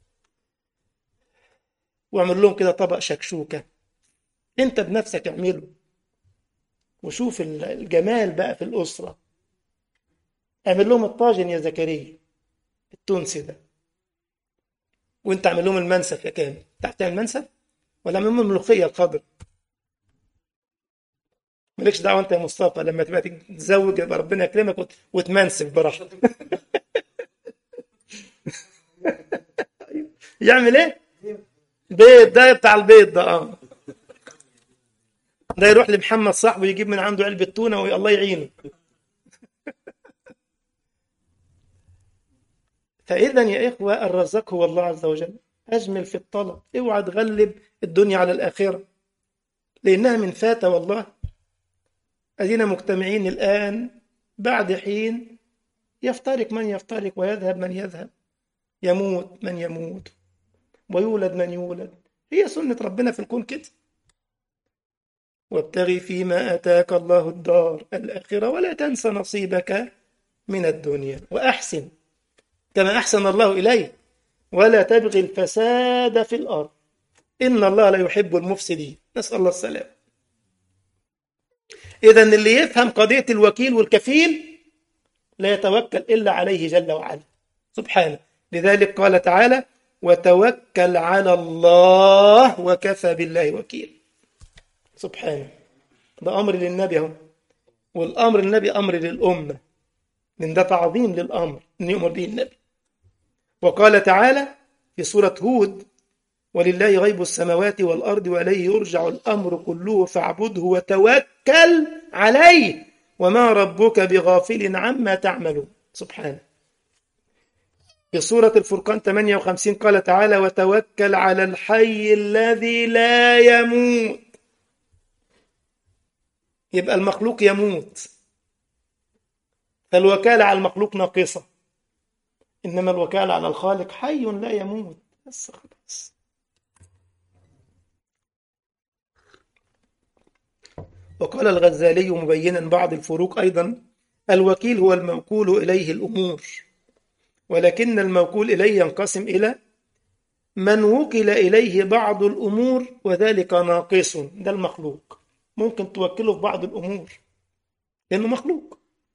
واعمل لهم كده طبق شكشوكه انت بنفسك اعمله وشوف الجمال بقى في الاسره اعمل لهم الطاجن يا زكريا التونسي ده وانت اعمل لهم المنسف يا كامل تعرف تعمل منسف ولا اعمل لهم الملوخيه الخضر مالكش دعوه انت يا مصطفى لما تبقى تتزوج يبقى ربنا يكرمك وتمنسف براحتك يعمل ايه؟ بيض ده بتاع البيض ده اه ده يروح لمحمد صاحبه يجيب من عنده علبه تونه والله يعينه فاذا يا اخوه الرزاق هو الله عز وجل اجمل في الطلب اوعى تغلب الدنيا على الاخره لانها من فات والله ادينا مجتمعين الان بعد حين يفترق من يفترق ويذهب من يذهب يموت من يموت ويولد من يولد هي سنة ربنا في الكون كده وابتغي فيما آتاك الله الدار الآخرة ولا تنس نصيبك من الدنيا وأحسن كما أحسن الله إليك ولا تبغي الفساد في الأرض إن الله لا يحب المفسدين نسأل الله السلام إذا اللي يفهم قضية الوكيل والكفيل لا يتوكل إلا عليه جل وعلا سبحانه لذلك قال تعالى وتوكل على الله وكفى بالله وكيل سبحانه ده أمر للنبي اهو والأمر للنبي أمر للأمة من ده تعظيم للأمر أن يؤمر به النبي وقال تعالى في سورة هود ولله غيب السماوات والأرض وإليه يرجع الأمر كله فاعبده وتوكل عليه وما ربك بغافل عما تعملون سبحانه في سورة الفرقان 58 قال تعالى وتوكل على الحي الذي لا يموت يبقى المخلوق يموت فالوكالة على المخلوق ناقصة إنما الوكالة على الخالق حي لا يموت بس خلاص وقال الغزالي مبينا بعض الفروق أيضا الوكيل هو الموكول إليه الأمور ولكن الموكول إليه ينقسم إلى من وكل إليه بعض الأمور وذلك ناقص ده المخلوق ممكن توكله في بعض الأمور لأنه مخلوق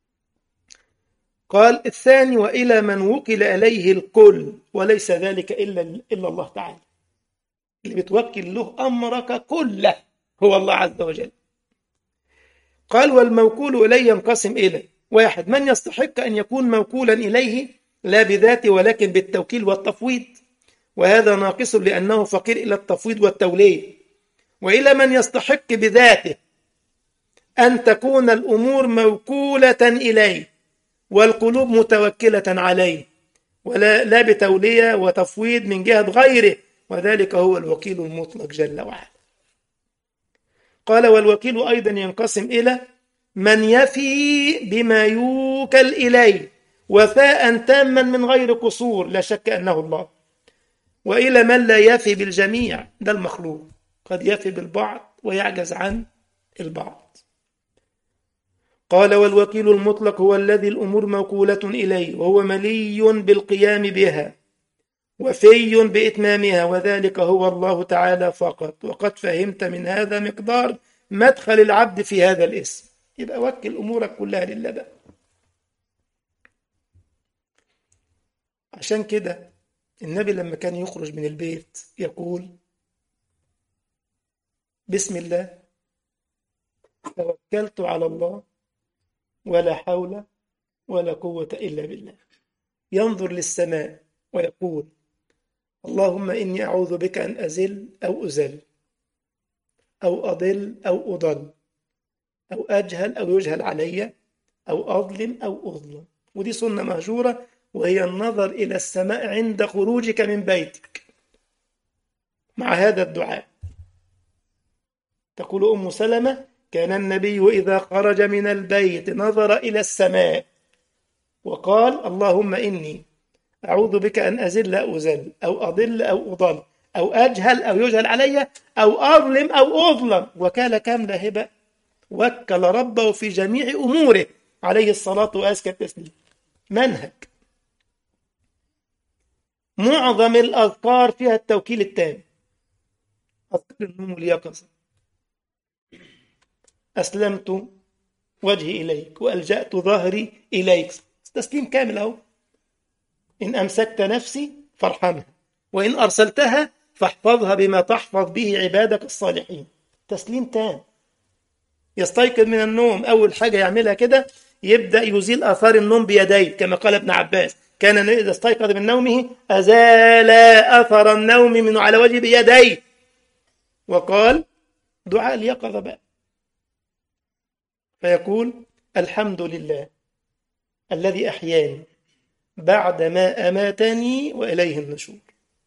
قال الثاني وإلى من وكل إليه الكل وليس ذلك إلا إلا الله تعالى اللي بتوكل له أمرك كله هو الله عز وجل قال والموكول إليه ينقسم إلى واحد من يستحق أن يكون موكولا إليه لا بذاته ولكن بالتوكيل والتفويض وهذا ناقص لأنه فقير إلى التفويض والتولية وإلى من يستحق بذاته أن تكون الأمور موكولة إليه والقلوب متوكلة عليه ولا لا بتولية وتفويض من جهة غيره وذلك هو الوكيل المطلق جل وعلا قال والوكيل أيضا ينقسم إلى من يفي بما يوكل إليه وفاء تاما من غير قصور لا شك أنه الله وإلى من لا يفي بالجميع ده المخلوق قد يفي بالبعض ويعجز عن البعض قال والوكيل المطلق هو الذي الأمور موكولة إليه وهو ملي بالقيام بها وفي بإتمامها وذلك هو الله تعالى فقط وقد فهمت من هذا مقدار مدخل العبد في هذا الاسم يبقى وكل أمورك كلها لله بقى عشان كده النبي لما كان يخرج من البيت يقول بسم الله توكلت على الله ولا حول ولا قوة إلا بالله ينظر للسماء ويقول اللهم إني أعوذ بك أن أزل أو أزل أو أضل أو أضل أو أجهل أو يجهل علي أو أظلم أو أظلم ودي سنة مهجورة وهي النظر إلى السماء عند خروجك من بيتك مع هذا الدعاء تقول أم سلمة كان النبي إذا خرج من البيت نظر إلى السماء وقال اللهم إني أعوذ بك أن أزل أو أزل أو أضل أو أضل أو أجهل أو يجهل علي أو أظلم أو أظلم وكالة كاملة هبة وكل ربه في جميع أموره عليه الصلاة وأزكى التسليم منهج معظم الأذكار فيها التوكيل التام أذكار النوم واليقظة أسلمت وجهي إليك وألجأت ظهري إليك تسليم كامل أهو إن أمسكت نفسي فارحمها وإن أرسلتها فاحفظها بما تحفظ به عبادك الصالحين تسليم تام يستيقظ من النوم أول حاجة يعملها كده يبدأ يزيل آثار النوم بيديه كما قال ابن عباس كان إذا استيقظ من نومه أزال أثر النوم من على وجهه بيديه وقال دعاء اليقظة بقى فيقول الحمد لله الذي أحياني بعدما أماتني وإليه النشور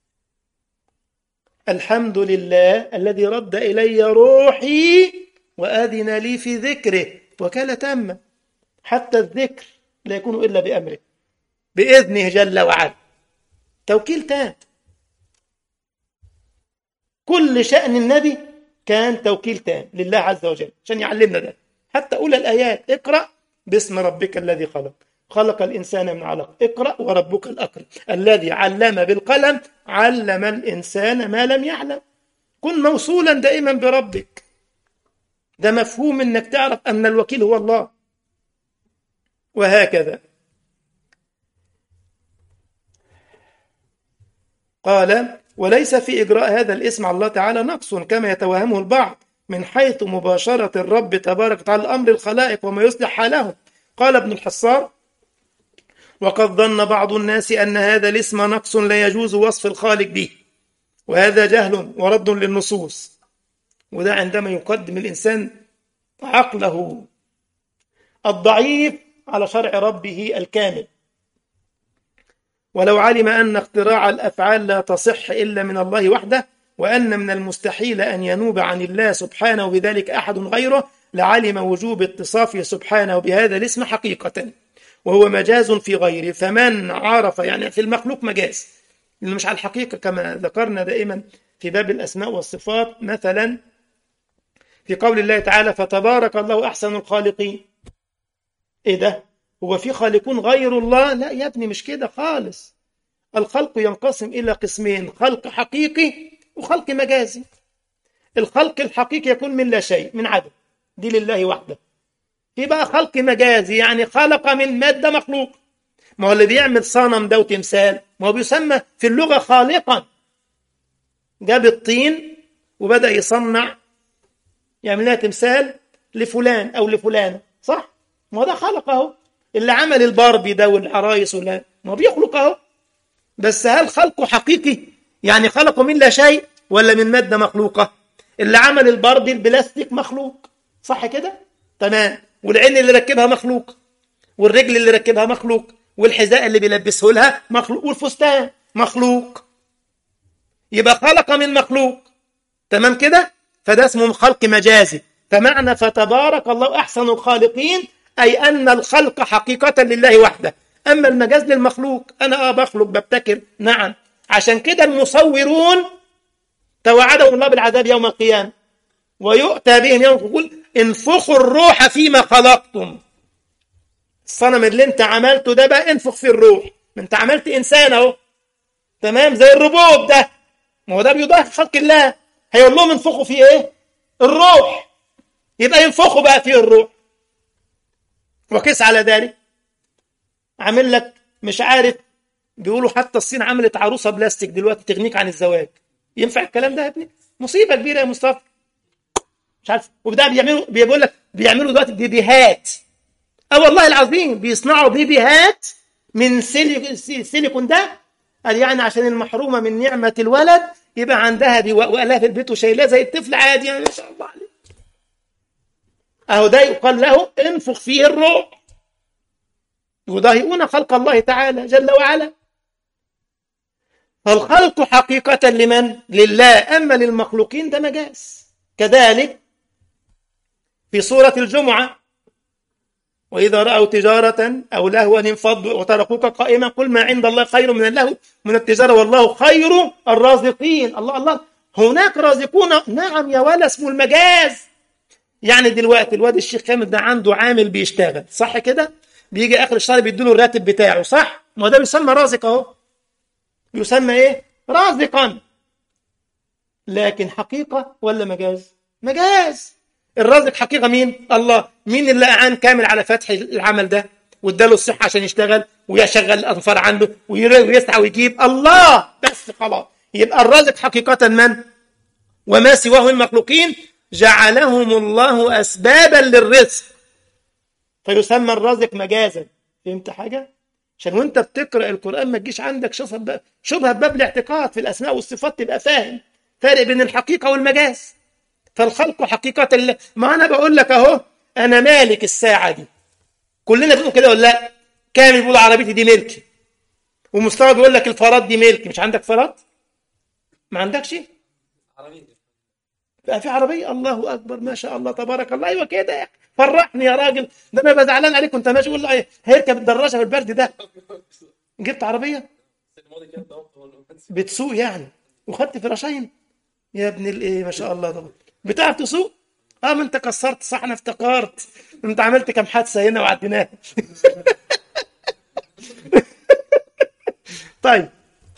الحمد لله الذي رد إلي روحي وأذن لي في ذكره وكان تامة حتى الذكر لا يكون إلا بأمره بإذنه جل وعلا توكيل تام كل شأن النبي كان توكيل تام لله عز وجل عشان يعلمنا ده حتى أولى الآيات اقرأ باسم ربك الذي خلق خلق الإنسان من علق اقرأ وربك الأكرم الذي علم بالقلم علم الإنسان ما لم يعلم كن موصولا دائما بربك ده مفهوم انك تعرف ان الوكيل هو الله وهكذا قال وليس في إجراء هذا الاسم على الله تعالى نقص كما يتوهمه البعض من حيث مباشرة الرب تبارك وتعالى الأمر الخلائق وما يصلح حالهم قال ابن الحصار وقد ظن بعض الناس أن هذا الاسم نقص لا يجوز وصف الخالق به وهذا جهل ورد للنصوص وده عندما يقدم الإنسان عقله الضعيف على شرع ربه الكامل ولو علم أن اختراع الأفعال لا تصح إلا من الله وحده وأن من المستحيل أن ينوب عن الله سبحانه بذلك أحد غيره لعلم وجوب اتصافه سبحانه بهذا الاسم حقيقة وهو مجاز في غيره فمن عرف يعني في المخلوق مجاز لأنه مش على الحقيقة كما ذكرنا دائما في باب الأسماء والصفات مثلا في قول الله تعالى فتبارك الله أحسن الخالقين إيه ده هو في خالقون غير الله لا يا ابني مش كده خالص الخلق ينقسم إلى قسمين خلق حقيقي وخلق مجازي الخلق الحقيقي يكون من لا شيء من عدم دي لله وحده في بقى خلق مجازي يعني خلق من مادة مخلوق ما هو اللي بيعمل صنم ده وتمثال ما هو بيسمى في اللغة خالقا جاب الطين وبدأ يصنع يعمل لها تمثال لفلان أو لفلان صح؟ ما هو ده خلق اهو اللي عمل الباربي ده والعرايس ولا ما هو بيخلق اهو بس هل خلقه حقيقي؟ يعني خلقه من لا شيء ولا من مادة مخلوقة؟ اللي عمل الباربي البلاستيك مخلوق صح كده؟ تمام والعين اللي ركبها مخلوق والرجل اللي ركبها مخلوق والحذاء اللي بيلبسه لها مخلوق والفستان مخلوق يبقى خلق من مخلوق تمام كده فده اسمه خلق مجازي فمعنى فتبارك الله احسن الخالقين اي ان الخلق حقيقه لله وحده اما المجاز للمخلوق انا اه بخلق ببتكر نعم عشان كده المصورون توعدهم الله بالعذاب يوم القيامه ويؤتى بهم يوم يقول انفخوا الروح فيما خلقتم الصنم اللي انت عملته ده بقى انفخ في الروح ما انت عملت انسان اهو تمام زي الروبوت ده ما هو ده بيضاهي خلق الله هيقول لهم انفخوا فيه ايه الروح يبقى ينفخوا بقى فيه الروح وقس على ذلك عامل لك مش عارف بيقولوا حتى الصين عملت عروسه بلاستيك دلوقتي تغنيك عن الزواج ينفع الكلام ده يا ابني مصيبه كبيره يا مصطفى مش عارف وبدا بيعملوا بيقول لك بيعملوا دلوقتي بيبيهات اه والله العظيم بيصنعوا بيبيهات من سيليكون ده قال يعني عشان المحرومه من نعمه الولد يبقى عندها دي وقالها في البيت وشايلاه زي الطفل عادي يعني ما شاء الله عليه اهو ده يقال له انفخ فيه الروح يضاهئون خلق الله تعالى جل وعلا فالخلق حقيقة لمن؟ لله أما للمخلوقين ده مجاز كذلك في سورة الجمعة وإذا رأوا تجارة أو لهوا انفضوا وتركوك قائما قل ما عند الله خير من اللهو من التجارة والله خير الرازقين الله الله هناك رازقون نعم يا ولا اسمه المجاز يعني دلوقتي الواد الشيخ كامل ده عنده عامل بيشتغل صح كده بيجي اخر الشهر بيديله الراتب بتاعه صح ما ده بيسمى رازق اهو يسمى ايه رازقا لكن حقيقة ولا مجاز مجاز الرازق حقيقة مين الله مين اللي أعان كامل على فتح العمل ده واداله الصحة عشان يشتغل ويشغل الأطفال عنده ويسعى ويجيب الله بس خلاص يبقى الرازق حقيقة من وما سواه من المخلوقين جعلهم الله أسبابا للرزق فيسمى الرازق مجازا فهمت حاجة؟ عشان وانت بتقرأ القرآن ما تجيش عندك شبهة شبهة باب الاعتقاد في الأسماء والصفات تبقى فاهم فرق بين الحقيقة والمجاز فالخلق حقيقة الله ما أنا بقول لك أهو أنا مالك الساعة دي كلنا بنقول كده ولا لا كامل بيقول عربيتي دي ملكي ومستوى بيقول لك الفرات دي ملكي مش عندك فرات ما عندكش بقى في عربية الله أكبر ما شاء الله تبارك الله أيوة كده يا فرحني يا راجل ده انا ببقى زعلان عليك وانت ماشي قول له هيركب الدراجه في البرد ده جبت عربيه بتسوق يعني وخدت فراشين يا ابن الايه ما شاء الله طبعا بتعرف تسوق اه ما انت كسرت صح انا افتكرت انت عملت كام حادثه هنا وعديناها طيب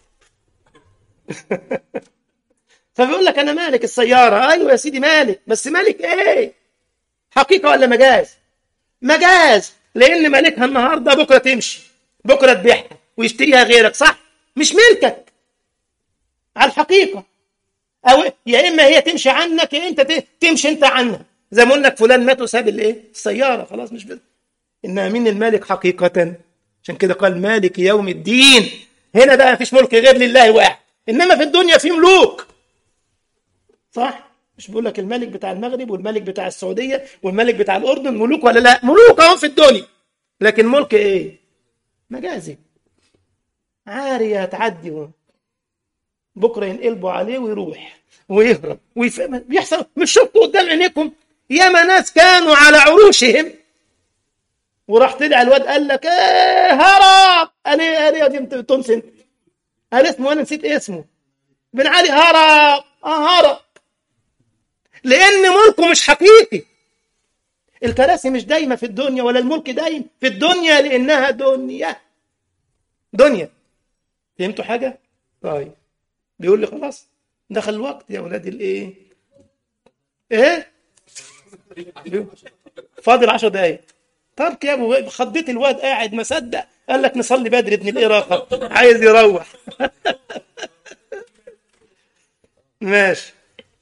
فبيقول لك انا مالك السياره ايوه يا سيدي مالك بس مالك ايه حقيقة ولا مجاز مجاز لأن مالكها النهاردة بكرة تمشي بكرة تبيعها ويشتريها غيرك صح مش ملكك على الحقيقة أو يا إما هي تمشي عنك يا أنت تمشي أنت عنها زي ما لك فلان مات وساب الإيه السيارة خلاص مش بدأ إنها من المالك حقيقة عشان كده قال مالك يوم الدين هنا بقى مفيش ملك غير لله واحد إنما في الدنيا في ملوك صح مش بقول لك الملك بتاع المغرب والملك بتاع السعوديه والملك بتاع الاردن ملوك ولا لا ملوك اهم في الدنيا لكن ملك ايه مجازي عاريه هتعدي بكره ينقلبوا عليه ويروح ويهرب ويفهم بيحصل مش شفتوا قدام عينيكم ياما ناس كانوا على عروشهم وراح طلع الواد قال لك ايه هرب قال ايه قال ايه دي تونسن قال اسمه انا نسيت اسمه بن علي هرب اه هرب لأن ملكه مش حقيقي الكراسي مش دايمة في الدنيا ولا الملك دايم في الدنيا لأنها دنيا دنيا فهمتوا حاجة؟ طيب بيقول لي خلاص دخل الوقت يا ولاد الايه؟ ايه؟ فاضل 10 دقايق ترك يا ابو خضيت الواد قاعد ما صدق قال لك نصلي بدري ابن الإراقة عايز يروح ماشي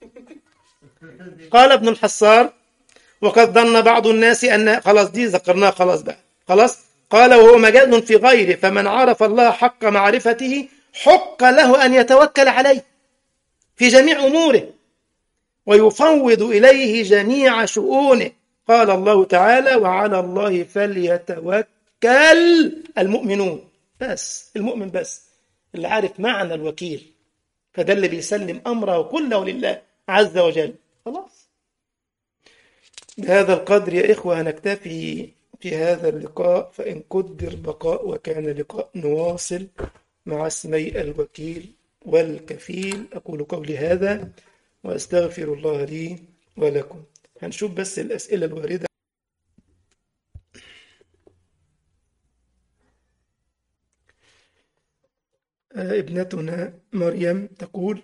قال ابن الحصار وقد ظن بعض الناس أن خلاص دي ذكرناها خلاص بقى خلاص قال وهو مجال في غيره فمن عرف الله حق معرفته حق له أن يتوكل عليه في جميع أموره ويفوض إليه جميع شؤونه قال الله تعالى وعلى الله فليتوكل المؤمنون بس المؤمن بس اللي عارف معنى الوكيل فده اللي بيسلم أمره كله لله عز وجل خلاص بهذا القدر يا إخوة نكتفي في هذا اللقاء فإن قدر بقاء وكان لقاء نواصل مع اسمي الوكيل والكفيل أقول قولي هذا وأستغفر الله لي ولكم هنشوف بس الأسئلة الواردة ابنتنا مريم تقول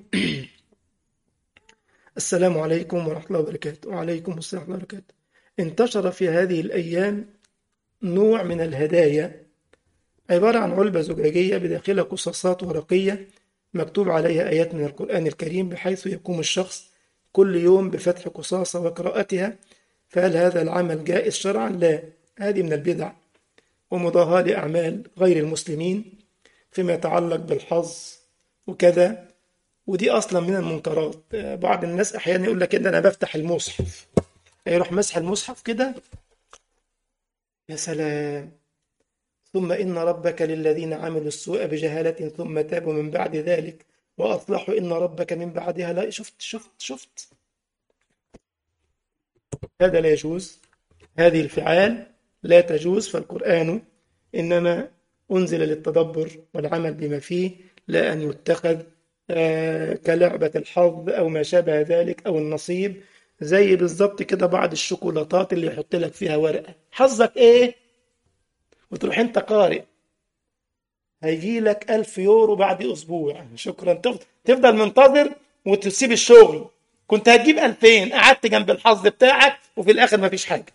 السلام عليكم ورحمة الله وبركاته وعليكم السلام ورحمة الله وبركاته انتشر في هذه الأيام نوع من الهدايا عبارة عن علبة زجاجية بداخلها قصاصات ورقية مكتوب عليها آيات من القرآن الكريم بحيث يقوم الشخص كل يوم بفتح قصاصة وقراءتها فهل هذا العمل جائز شرعا؟ لا هذه من البدع ومضاهاة لأعمال غير المسلمين فيما يتعلق بالحظ وكذا ودي أصلا من المنكرات بعض الناس أحيانا يقول لك إن أنا بفتح المصحف يروح مسح المصحف كده يا سلام ثم إن ربك للذين عملوا السوء بجهالة ثم تابوا من بعد ذلك وأصلحوا إن ربك من بعدها لا شفت شفت شفت هذا لا يجوز هذه الفعال لا تجوز فالقرآن إنما أنزل للتدبر والعمل بما فيه لا أن يتخذ آه كلعبة الحظ أو ما شابه ذلك أو النصيب زي بالظبط كده بعض الشوكولاتات اللي يحط لك فيها ورقة حظك إيه؟ وتروح أنت قارئ هيجي لك ألف يورو بعد أسبوع شكرا تفضل منتظر وتسيب الشغل كنت هتجيب ألفين قعدت جنب الحظ بتاعك وفي الآخر مفيش حاجة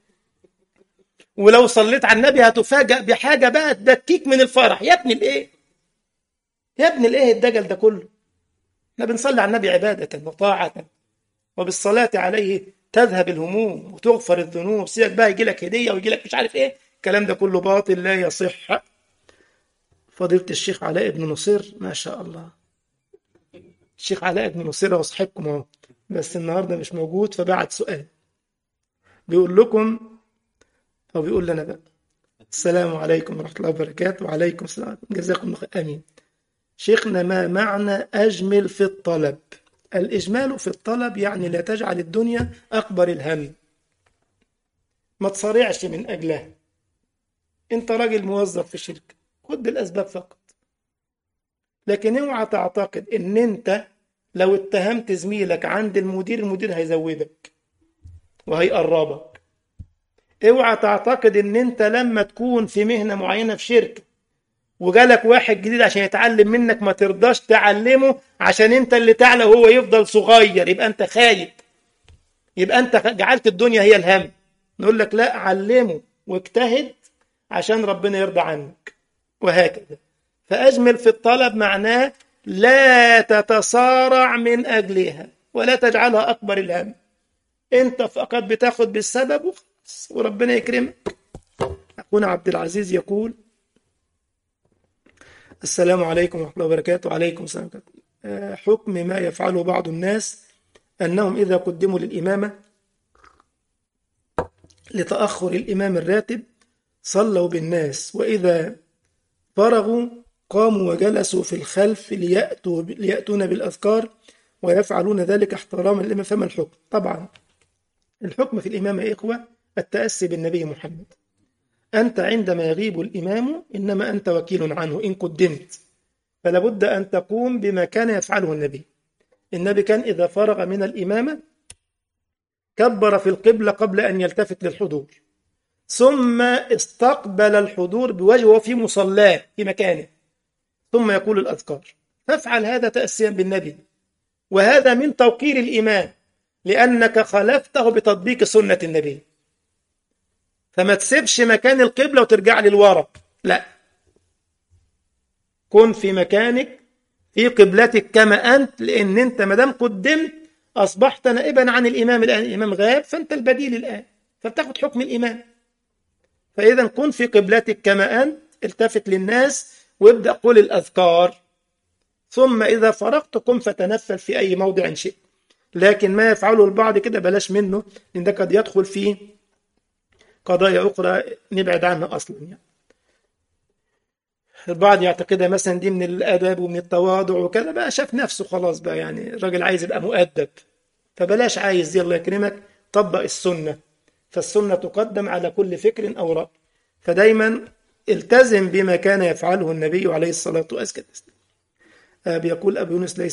ولو صليت على النبي هتفاجأ بحاجة بقى تبكيك من الفرح يا ابن الإيه يا ابن الإيه الدجل ده كله احنا بنصلي على النبي عبادة وطاعة وبالصلاة عليه تذهب الهموم وتغفر الذنوب سيبك بقى يجي لك هدية ويجي لك مش عارف ايه الكلام ده كله باطل لا يصح فضيلة الشيخ علاء بن نصير ما شاء الله الشيخ علاء بن نصير هو صاحبكم اهو بس النهارده مش موجود فبعت سؤال بيقول لكم او بيقول لنا بقى السلام عليكم ورحمة الله وبركاته وعليكم السلام جزاكم الله خير امين شيخنا ما معنى اجمل في الطلب الإجمال في الطلب يعني لا تجعل الدنيا أكبر الهم ما تصارعش من أجلها أنت راجل موظف في شركة خد بالأسباب فقط لكن اوعى تعتقد ان انت لو اتهمت زميلك عند المدير المدير هيزودك وهيقربك اوعى تعتقد ان انت لما تكون في مهنة معينة في شركة وجالك واحد جديد عشان يتعلم منك ما ترضاش تعلمه عشان انت اللي تعلى وهو يفضل صغير يبقى انت خايب يبقى انت جعلت الدنيا هي الهم نقول لك لا علمه واجتهد عشان ربنا يرضى عنك وهكذا فأجمل في الطلب معناه لا تتصارع من أجلها ولا تجعلها أكبر الهم أنت فقط بتاخد بالسبب وخلاص وربنا يكرمك أخونا عبد العزيز يقول السلام عليكم ورحمة الله وبركاته وعليكم السلام ورحمة حكم ما يفعله بعض الناس أنهم إذا قدموا للإمامة لتأخر الإمام الراتب صلوا بالناس وإذا فرغوا قاموا وجلسوا في الخلف ليأتوا ليأتون بالأذكار ويفعلون ذلك احتراما للإمام فما الحكم؟ طبعا الحكم في الإمامة يا إخوة التأسي بالنبي محمد أنت عندما يغيب الإمام إنما أنت وكيل عنه إن قدمت فلا بد أن تقوم بما كان يفعله النبي النبي كان إذا فرغ من الإمامة كبر في القبلة قبل أن يلتفت للحضور ثم استقبل الحضور بوجهه في مصلاه في مكانه ثم يقول الأذكار فافعل هذا تأسيا بالنبي وهذا من توقير الإيمان لأنك خلفته بتطبيق سنة النبي فما تسيبش مكان القبلة وترجع للورا لا كن في مكانك في قبلتك كما أنت لأن أنت مدام قدمت أصبحت نائبا عن الإمام الآن الإمام غاب فأنت البديل الآن فبتاخد حكم الإمام فإذا كن في قبلتك كما أنت التفت للناس وابدأ قل الأذكار ثم إذا فرغت قم فتنفل في أي موضع شئت لكن ما يفعله البعض كده بلاش منه لأن ده قد يدخل في قضايا أخرى نبعد عنها أصلا يعني. البعض يعتقدها مثلا دي من الادب ومن التواضع وكذا بقى شاف نفسه خلاص بقى يعني الراجل عايز يبقى مؤدب فبلاش عايز دي الله يكرمك طبق السنه فالسنه تقدم على كل فكر او راي فدايما التزم بما كان يفعله النبي عليه الصلاه والسلام بيقول ابو يونس ليس